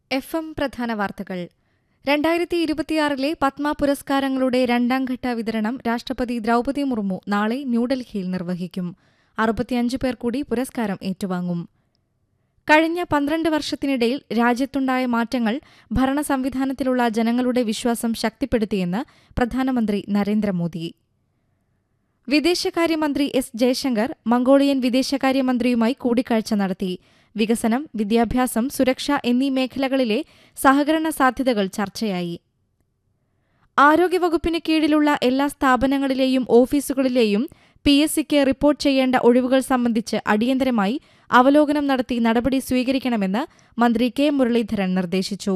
F M പ്രധാന വാർത്തകൾ രണ്ടായിരത്തി ഇരുപത്തിയാറിലെ പത്മ പുരസ്കാരങ്ങളുടെ രണ്ടാംഘട്ട വിതരണം രാഷ്ട്രപതി ദ്രൌപദി മുർമു നാളെ ന്യൂഡൽഹിയിൽ നിർവഹിക്കും അറുപത്തിയഞ്ച് പേർ കൂടി പുരസ്കാരം ഏറ്റുവാങ്ങും കഴിഞ്ഞ പന്ത്രണ്ട് വർഷത്തിനിടയിൽ രാജ്യത്തുണ്ടായ മാറ്റങ്ങൾ ഭരണ സംവിധാനത്തിലുള്ള ജനങ്ങളുടെ വിശ്വാസം ശക്തിപ്പെടുത്തിയെന്ന് പ്രധാനമന്ത്രി നരേന്ദ്രമോദി വിദേശകാര്യമന്ത്രി എസ് ജയശങ്കർ മംഗോളിയൻ വിദേശകാര്യമന്ത്രിയുമായി കൂടിക്കാഴ്ച നടത്തി വികസനം വിദ്യാഭ്യാസം സുരക്ഷ എന്നീ മേഖലകളിലെ സഹകരണ സാധ്യതകൾ ചർച്ചയായി ആരോഗ്യവകുപ്പിന് കീഴിലുള്ള എല്ലാ സ്ഥാപനങ്ങളിലെയും ഓഫീസുകളിലെയും പി എസ് സിക്ക് റിപ്പോർട്ട് ചെയ്യേണ്ട ഒഴിവുകൾ സംബന്ധിച്ച് അടിയന്തരമായി അവലോകനം നടത്തി നടപടി സ്വീകരിക്കണമെന്ന് മന്ത്രി കെ മുരളീധരൻ നിർദ്ദേശിച്ചു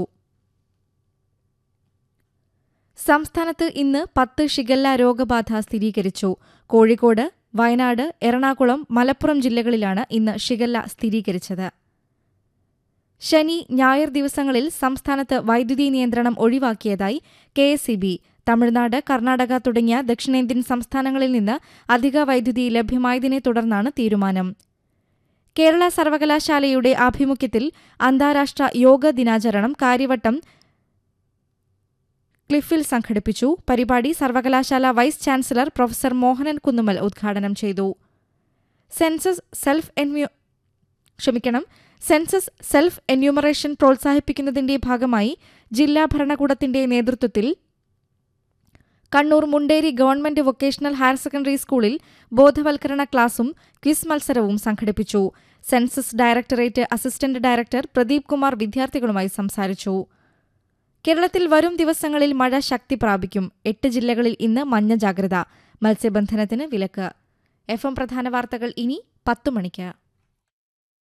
സംസ്ഥാനത്ത് ഇന്ന് പത്ത് ഷിഗല്ല രോഗബാധ സ്ഥിരീകരിച്ചു കോഴിക്കോട് വയനാട് എറണാകുളം മലപ്പുറം ജില്ലകളിലാണ് ഇന്ന് ഷിഗല്ല സ്ഥിരീകരിച്ചത് ശനി ഞായർ ദിവസങ്ങളിൽ സംസ്ഥാനത്ത് വൈദ്യുതി നിയന്ത്രണം ഒഴിവാക്കിയതായി കെ എസ് തമിഴ്നാട് കർണാടക തുടങ്ങിയ ദക്ഷിണേന്ത്യൻ സംസ്ഥാനങ്ങളിൽ നിന്ന് അധിക വൈദ്യുതി ലഭ്യമായതിനെ തുടർന്നാണ് തീരുമാനം കേരള സർവകലാശാലയുടെ ആഭിമുഖ്യത്തിൽ അന്താരാഷ്ട്ര യോഗ ദിനാചരണം കാര്യവട്ടം ക്ലിഫിൽ സംഘടിപ്പിച്ചു പരിപാടി സർവകലാശാല vice chancellor professor Mohanan Kunnummal ഉദ്ഘാടനം ചെയ്തു സെൻസസ് സെൽഫ് എൻമ്യൂ ക്ഷമിക്കണം സെൻസസ് സെൽഫ് എന്യൂമറേഷൻ പ്രോത്സാഹിപ്പിക്കുന്നതിന്റെ ഭാഗമായി ജില്ലാ ഭരണകൂടത്തിന്റെ നേതൃത്വത്തിൽ Kannur Munderi government vocational higher secondary സ്കൂളിൽ ബോധവൽക്കരണ ക്ലാസും ക്വിസ് മത്സരവും സംഘടിപ്പിച്ചു census directorate assistant director Pradeep Kumar വിദ്യാർത്ഥികളുമായി സംസാരിച്ചു കേരളത്തിൽ വരും ദിവസങ്ങളിൽ മഴ ശക്തി പ്രാപിക്കും എട്ട് ജില്ലകളിൽ ഇന്ന് മഞ്ഞ ജാഗ്രത മത്സ്യബന്ധനത്തിന് വിലക്ക് എഫ് എം പ്രധാന വാർത്തകൾ ഇനി പത്തു മണിക്ക്